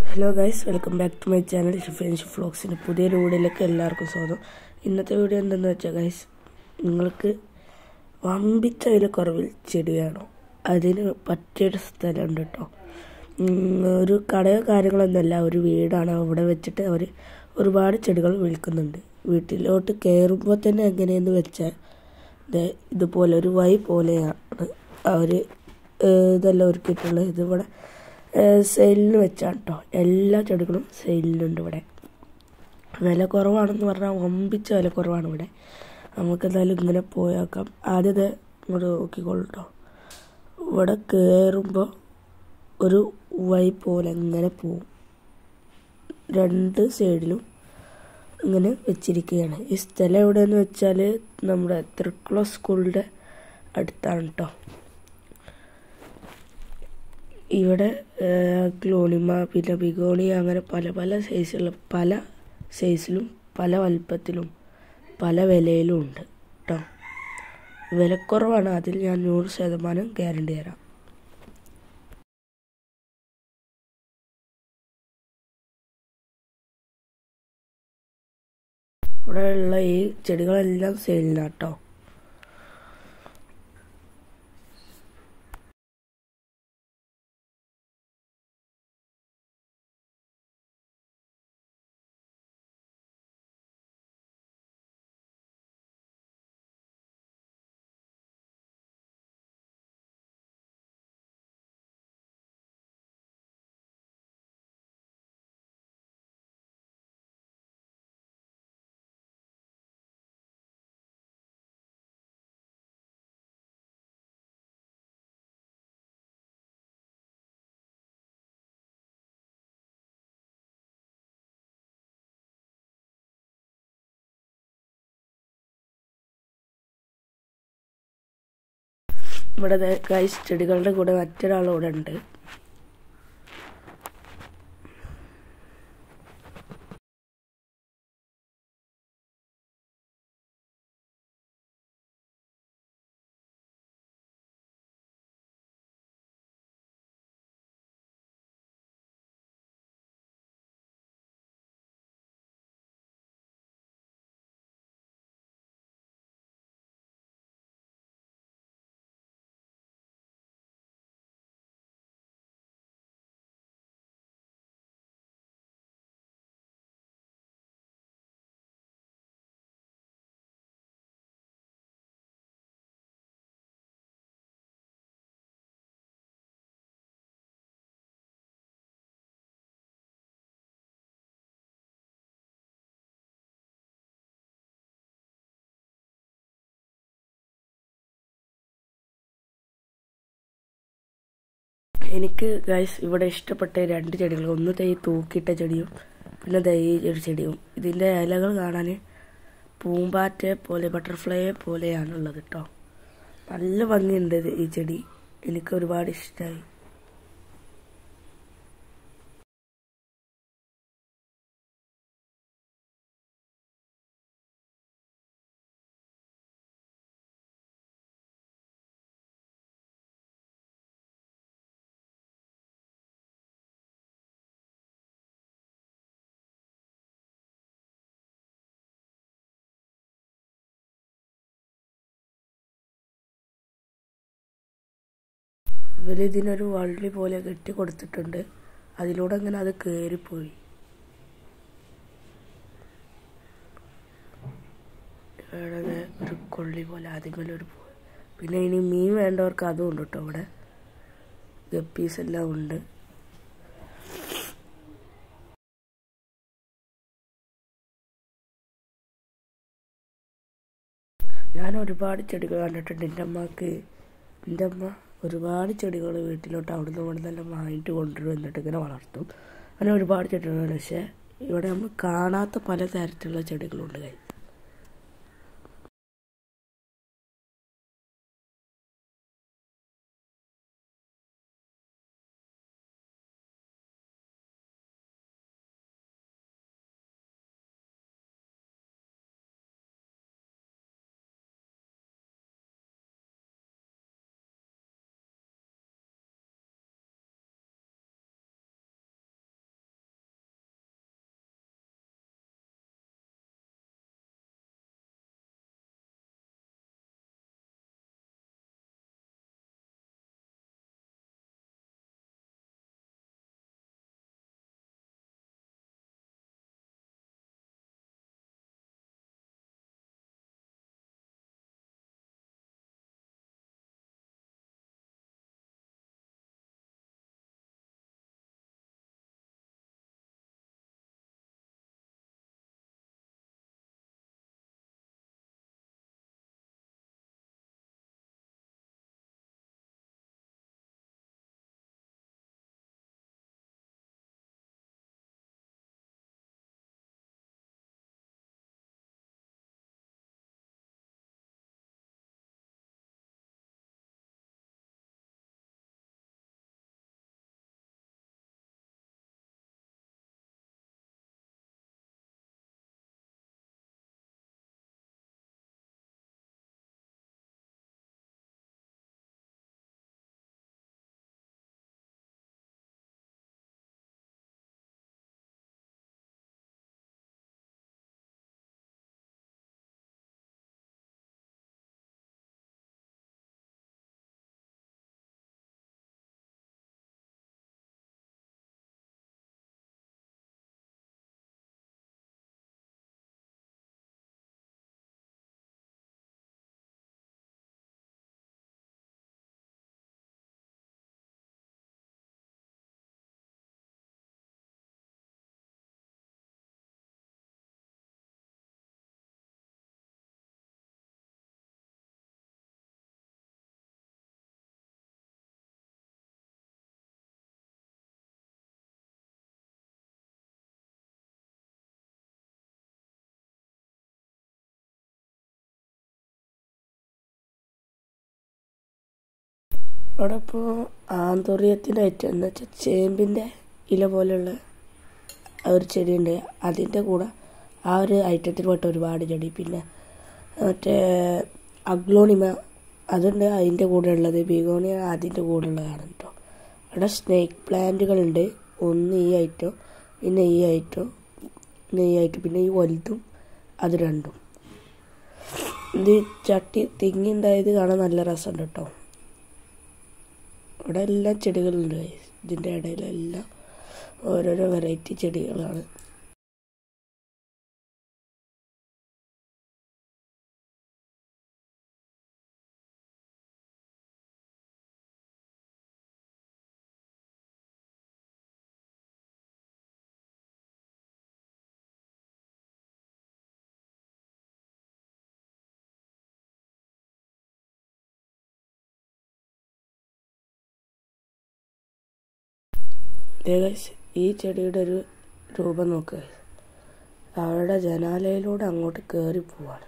Hello guys welcome back to my channel ഷിഫൻഷ് ഫ്ലോക്സിൻ്റെ പുതിയ വീഡിയോയിലേക്ക് എല്ലാവർക്കും സ്വാഗതം ഇന്നത്തെ വീഡിയോ എന്തെന്ന് വെച്ചാൽ ഗൈസ് നിങ്ങൾക്ക് വമ്പിച്ച വില കുറവിൽ ചെടി വേണോ അതിന് പറ്റിയൊരു സ്ഥലമുണ്ട് കേട്ടോ ഒരു കടയോ കാര്യങ്ങളൊന്നുമല്ല ഒരു വീടാണ് അവിടെ വെച്ചിട്ട് അവർ ഒരുപാട് ചെടികൾ വിൽക്കുന്നുണ്ട് വീട്ടിലോട്ട് കയറുമ്പോൾ തന്നെ എങ്ങനെയെന്ന് വെച്ചാൽ ദേ ഇതുപോലെ ഒരു വൈ പോലെയാണ് അവർ ഇതെല്ലാം ഒരുക്കിയിട്ടുള്ളത് ഇതിവിടെ സെയിലിന് വെച്ചാണ് കേട്ടോ എല്ലാ ചെടികളും സെയിലിനുണ്ട് ഇവിടെ വില കുറവാണെന്ന് പറഞ്ഞാൽ വമ്പിച്ച വില കുറവാണ് ഇവിടെ നമുക്ക് എന്തായാലും ഇങ്ങനെ പോയി നോക്കാം ആദ്യം ഇത് ഇങ്ങോട്ട് നോക്കിക്കോളൂ കേട്ടോ ഇവിടെ കയറുമ്പോൾ ഒരു വൈ പോലെ ഇങ്ങനെ പോവും രണ്ട് സൈഡിലും ഇങ്ങനെ വെച്ചിരിക്കുകയാണ് ഈ സ്ഥലം എവിടെയെന്ന് വെച്ചാൽ നമ്മുടെ തൃക്കുള സ്കൂളിൻ്റെ അടുത്താണ് കേട്ടോ ഇവിടെ ക്ലോണിമ പിന്നെ ബിഗോണി അങ്ങനെ പല പല സൈസുള്ള പല സൈസിലും പല വലുപ്പത്തിലും പല വിലയിലും ഉണ്ട് കേട്ടോ വിലക്കുറവാണ് അതിൽ ഞാൻ നൂറ് ശതമാനം ഗ്യാരണ്ടി തരാം ഇവിടെയുള്ള ഈ ചെടികളെല്ലാം സെയിലിനാണ് കേട്ടോ ഇവിടെ ഗൈസ് ചെടികളുടെ കൂടെ മറ്റൊരാൾ ഇവിടെ ഉണ്ട് എനിക്ക് ഗൈസ് ഇവിടെ ഇഷ്ടപ്പെട്ട രണ്ട് ചെടികൾ ഒന്ന് തൈ തൂക്കിയിട്ട ചെടിയും പിന്നെ തൈ ഒരു ചെടിയും ഇതിൻ്റെ ഇലകൾ കാണാൻ പൂമ്പാറ്റയെ പോലെ ബട്ടർഫ്ലൈയെ പോലെയാണുള്ളത് കേട്ടോ നല്ല ഭംഗിയുണ്ട് ഈ ചെടി എനിക്ക് ഒരുപാട് ഇഷ്ടമായി ഇവർ ഇതിനൊരു വള്ളി പോലെ കെട്ടി കൊടുത്തിട്ടുണ്ട് അതിലൂടെ അങ്ങനെ അത് കയറിപ്പോയി ഇവിടെ ഒരു കൊള്ളി പോലെ അതിമേലെ ഒരു പിന്നെ ഇനി മീൻ വേണ്ടവർക്ക് അതും ഉണ്ട് കേട്ടോ ഇവിടെ ഗപ്പീസ് എല്ലാം ഉണ്ട് ഞാൻ ഒരുപാട് ചെടികൾ കണ്ടിട്ടുണ്ട് എൻ്റെ അമ്മക്ക് എൻ്റെ അമ്മ ഒരുപാട് ചെടികൾ വീട്ടിലോട്ട് അവിടുന്ന് ഇവിടെ നിന്നെല്ലാം വാങ്ങിയിട്ട് കൊണ്ടുവരും എന്നിട്ട് ഇങ്ങനെ വളർത്തും അങ്ങനെ ഒരുപാട് ചെടികളുണ്ട് പക്ഷേ ഇവിടെ നമ്മൾ കാണാത്ത പല തരത്തിലുള്ള ചെടികളുണ്ട് കൈ അവിടെ ഇപ്പോൾ ആന്തോറിയത്തിൻ്റെ ഐറ്റം എന്ന് വെച്ചാൽ ചേമ്പിൻ്റെ ഇല പോലെയുള്ള ആ ഒരു ചെടിയുണ്ട് അതിൻ്റെ കൂടെ ആ ഒരു ഐറ്റത്തിൽ പെട്ട ഒരുപാട് ചെടി പിന്നെ മറ്റേ അഗ്ലോണിമ അതുണ്ട് അതിൻ്റെ കൂടെ ഉള്ളത് ബിഗോണിയ അതിൻ്റെ കൂടെ ഉള്ളതാണ് കേട്ടോ അവിടെ സ്നേക്ക് പ്ലാന്റുകളുണ്ട് ഒന്ന് ഈ ഐറ്റം പിന്നെ ഈ ഐറ്റം പിന്നെ ഈ ഐറ്റം പിന്നെ ഈ വലുതും അത് രണ്ടും ഇത് ചട്ടി തിങ്ങി ഉണ്ടായത് കാണാൻ നല്ല രസമുണ്ട് കേട്ടോ ഇവിടെ എല്ലാം ചെടികളുണ്ട് guys. ഇതിൻ്റെ ഇടയിലെല്ലാം ഓരോരോ വെറൈറ്റി ചെടികളാണ് ദേ guys, ഈ ചെടിയുടെ ഒരു രൂപം നോക്കുക അവിടെ ജനാലയിലൂടെ അങ്ങോട്ട് കയറി പോവാണ്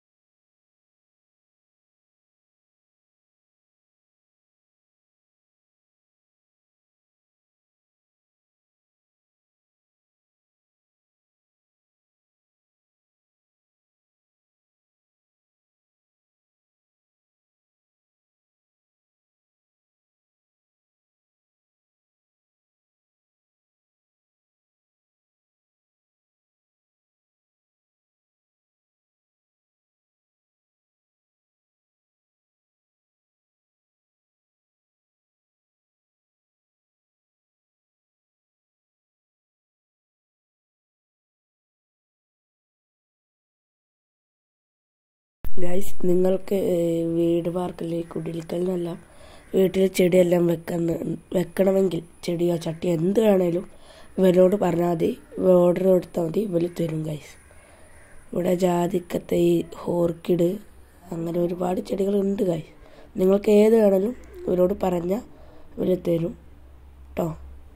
ഗൈസ് നിങ്ങൾക്ക് ഏഹ്, വീട് പാർക്കിൽ കുടിലിക്കലിനെല്ലാം വീട്ടിൽ ചെടിയെല്ലാം വെക്കുന്ന വെക്കണമെങ്കിൽ ചെടിയോ ചട്ടിയോ എന്ത് വേണേലും ഇവരോട് പറഞ്ഞാൽ മതി ഓർഡർ കൊടുത്താൽ മതി ഇവർ തരും ഗൈസ് ഇവിടെ ജാതിക്കത്തെ ഈ ഓർക്കിഡ് അങ്ങനെ ഒരുപാട് ചെടികളുണ്ട് ഗൈസ് നിങ്ങൾക്ക് ഏത് വേണേലും ഇവരോട് പറഞ്ഞാൽ ഇവർ തരും കേട്ടോ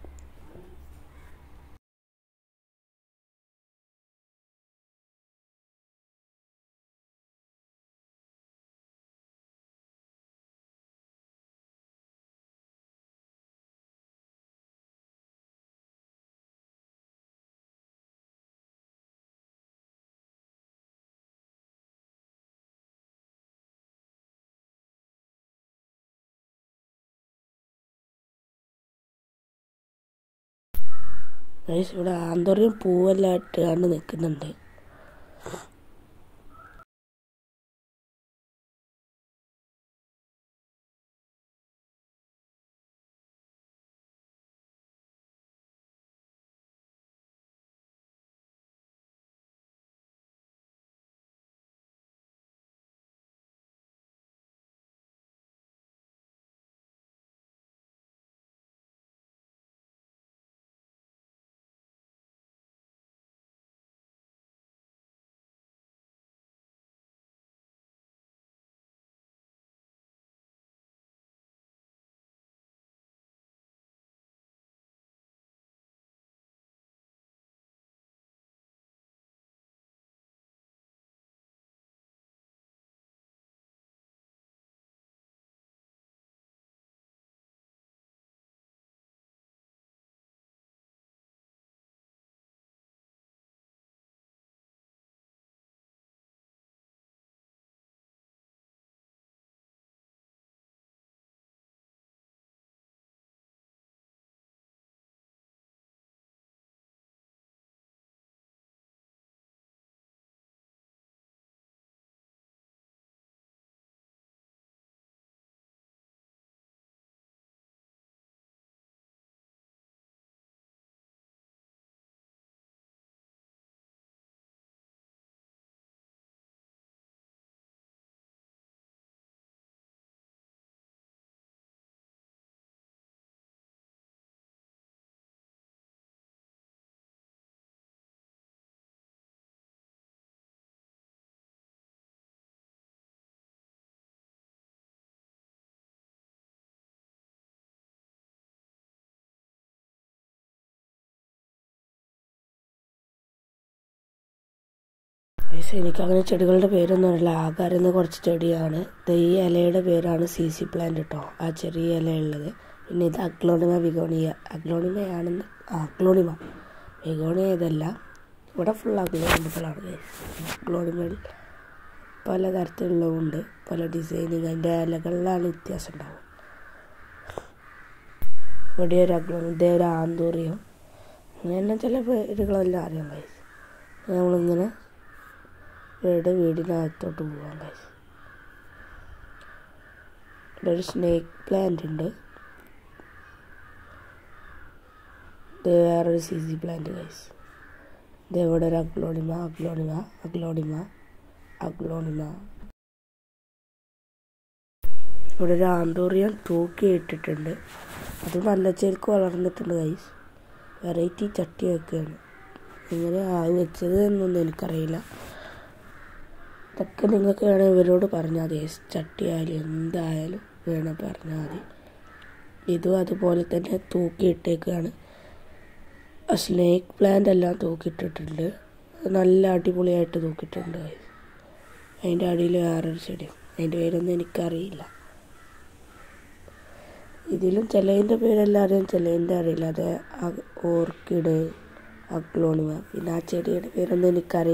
ഗൈസ് ഇവിടെ ആന്തോറിയം പൂവെല്ലാം ഇട്ടാണ്ട് നിൽക്കുന്നുണ്ട് പക്ഷേ എനിക്കങ്ങനെ ചെടികളുടെ പേരൊന്നും അറിയില്ല ആകെ അറിയുന്ന കുറച്ച് ചെടിയാണ് ഇത് ഈ ഇലയുടെ പേരാണ് സി സി പ്ലാന്റ് കേട്ടോ ആ ചെറിയ ഇലയുള്ളത് പിന്നെ ഇത് അഗ്ലോണിമ വിഗോണിയ അഗ്ലോണിമയാണെന്ന് ആ അഗ്ലോണിമ വിഗോണിയ ഇതല്ല ഇവിടെ ഫുൾ അഗ്ലോണിമകളാണ് അഗ്ലോണിമയിൽ പല തരത്തിലുള്ളതുണ്ട് പല ഡിസൈനിങ് അതിൻ്റെ ഇലകളിലാണ് വ്യത്യാസം ഉണ്ടാവും ഇവിടെ ഒരു അഗ്ലോണി ഇതേ ഒരു ആന്തൂറിയം അങ്ങനെ ചില പേരുകളെല്ലാം അറിയാം ഗൈസ് നമ്മളിങ്ങനെ ഇവിടെ വീടിനകത്തോട്ട് പോവാം ഗൈസ് ഇവിടെ ഒരു സ്നേക്ക് പ്ലാന്റ് ഉണ്ട് ഇത് വേറൊരു സി സി പ്ലാന്റ് ഗൈസ് ഇത് ഇവിടെ ഒരു അഗ്ലോണിമ അഗ്ലോണിമ അഗ്ലോണിമ അഗ്ലോണിമ ഇവിടെ ഒരു ആന്തോറിയം തൂക്കി ഇട്ടിട്ടുണ്ട് അത് നല്ല ചേർക്ക് വളർന്നിട്ടുണ്ട് ഗൈസ് വെറൈറ്റി ചട്ടി വെക്കുകയാണ് എങ്ങനെ ആ വെച്ചത് എന്നൊന്നും എനിക്കറിയില്ല ഇതൊക്കെ നിങ്ങൾക്ക് വേണമെങ്കിൽ ഇവരോട് പറഞ്ഞാൽ മതി ചട്ടി ആയാലും എന്തായാലും വേണം പറഞ്ഞാൽ മതി ഇതും അതുപോലെ തന്നെ തൂക്കിയിട്ടേക്കാണ് സ്നേക്ക് പ്ലാന്റ് എല്ലാം തൂക്കിയിട്ടിട്ടുണ്ട് നല്ല അടിപൊളിയായിട്ട് തൂക്കിയിട്ടുണ്ട് അതിൻ്റെ അടിയിൽ വേറൊരു ചെടിയും അതിൻ്റെ പേരൊന്നും എനിക്കറിയില്ല ഇതിലും ചിലതിൻ്റെ പേരെല്ലാം അറിയാം ചിലതിൻ്റെ അറിയില്ല അത് ഓർക്കിഡ് അഗ്ലോണിമ പിന്നെ ആ ചെടിയുടെ പേരൊന്നും എനിക്കറിയില്ല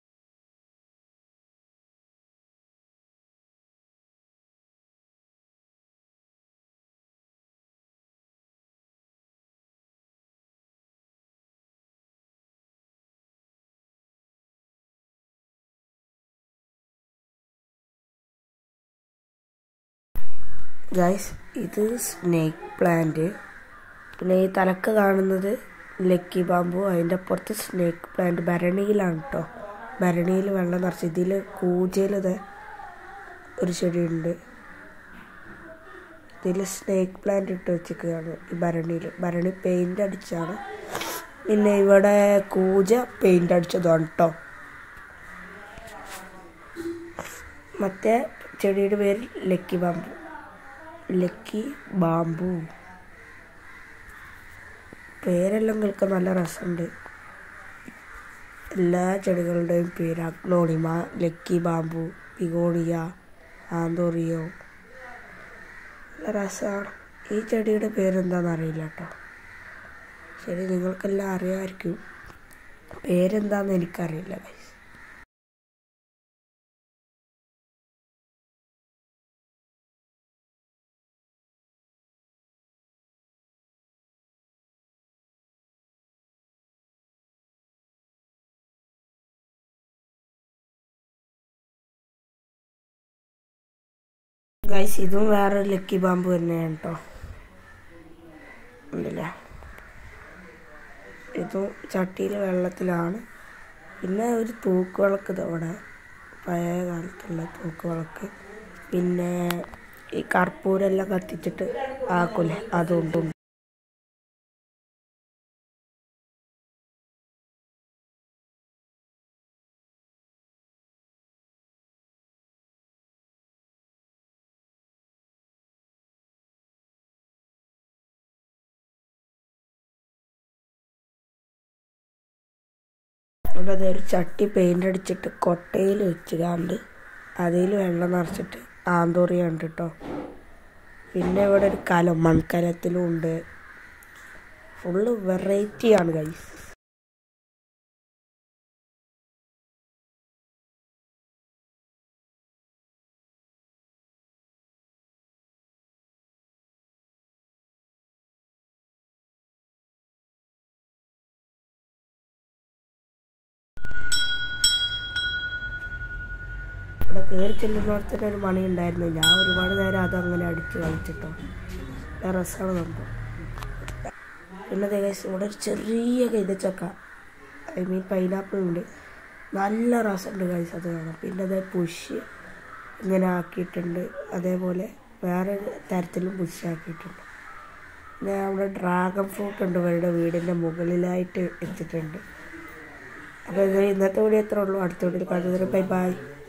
ഗൈസ് ഇത് സ്നേക്ക് പ്ലാന്റ് പിന്നെ ഈ തലക്ക് കാണുന്നത് ലക്കി ബാമ്പു അതിൻ്റെ അപ്പുറത്ത് സ്നേക്ക് പ്ലാന്റ് ഭരണിയിലാണ് കേട്ടോ ഭരണിയിൽ വെള്ളം നിറച്ച് ഇതിൽ കൂജയിൽ ഒരു ചെടിയുണ്ട് ഇതിൽ സ്നേക്ക് പ്ലാന്റ് ഇട്ട് വെച്ചിരിക്കുകയാണ് ഈ ഭരണിയിൽ ഭരണി പെയിൻ്റ് അടിച്ചാണ് പിന്നെ ഇവിടെ കൂജ പെയിൻ്റ് അടിച്ചതാണ് കേട്ടോ മറ്റേ ചെടിയുടെ പേര് ലക്കി ബാമ്പു ലക്കി ബാമ്പു പേരെല്ലാം കേൾക്കാൻ നല്ല രസമുണ്ട് എല്ലാ ചെടികളുടെയും പേര് aglaonema lucky bamboo begonia anthurium നല്ല രസമാണ് ഈ ചെടിയുടെ പേരെന്താണെന്ന് അറിയില്ല കേട്ടോ ശരി നിങ്ങൾക്കെല്ലാം അറിയാമായിരിക്കും പേരെന്താണെന്ന് എനിക്കറിയില്ല ഗൈസ് ഗൈസ് ഇതും വേറെ ലക്കി ബാമ്പ് തന്നെയാണ് കേട്ടോ ഉണ്ടല്ലേ ഇതും ചട്ടിയിൽ വെള്ളത്തിലാണ് പിന്നെ ഒരു തൂക്കുവിളക്ക് ഇതവിടെ പഴയ കാലത്തുള്ള തൂക്കുവിളക്ക് പിന്നെ ഈ കർപ്പൂരെല്ലാം കത്തിച്ചിട്ട് ആക്കൂലേ അതുകൊണ്ടും ഇവിടെ ദേ ഒരു ചട്ടി പെയിൻ്റ് അടിച്ചിട്ട് കൊട്ടയിൽ വെച്ചുകാണ്ട് അതിൽ വെള്ളം നിറച്ചിട്ട് ആന്തോറിയുണ്ട് കേട്ടോ പിന്നെ ഇവിടെ ഒരു കലം മൺകലത്തിലും ഉണ്ട് ഫുള്ള് വെറൈറ്റിയാണ് ഗൈസ് ഇവിടെ കയറി ചെല്ലുന്നിടത്തിന് ഒരു മണി ഉണ്ടായിരുന്നു ഞാൻ ഒരുപാട് നേരം അത് അങ്ങനെ അടിച്ച് കളിച്ചിട്ടോ നല്ല രസമാണ് സംഭവം പിന്നെ ദേശം ഇവിടെ ഒരു ചെറിയ കൈതച്ചക്ക ഐ മീൻ പൈനാപ്പിൾ ഉണ്ട് നല്ല രസമുണ്ട് കൈസ് അത് കാണാം പിന്നെ അതേ പുഷ് ഇങ്ങനെ ആക്കിയിട്ടുണ്ട് അതേപോലെ വേറെ തരത്തിലും പുഷ് ആക്കിയിട്ടുണ്ട് പിന്നെ അവിടെ ഡ്രാഗൺ ഫ്രൂട്ട് ഉണ്ട് ഇവരുടെ വീടിൻ്റെ മുകളിലായിട്ട് വെച്ചിട്ടുണ്ട് അപ്പോൾ ഇത് ഇന്നത്തെ വീഡിയോ എത്ര ഉള്ളൂ അടുത്ത വീഡിയോയിൽ കാണുന്നതിന് ബൈ ബൈ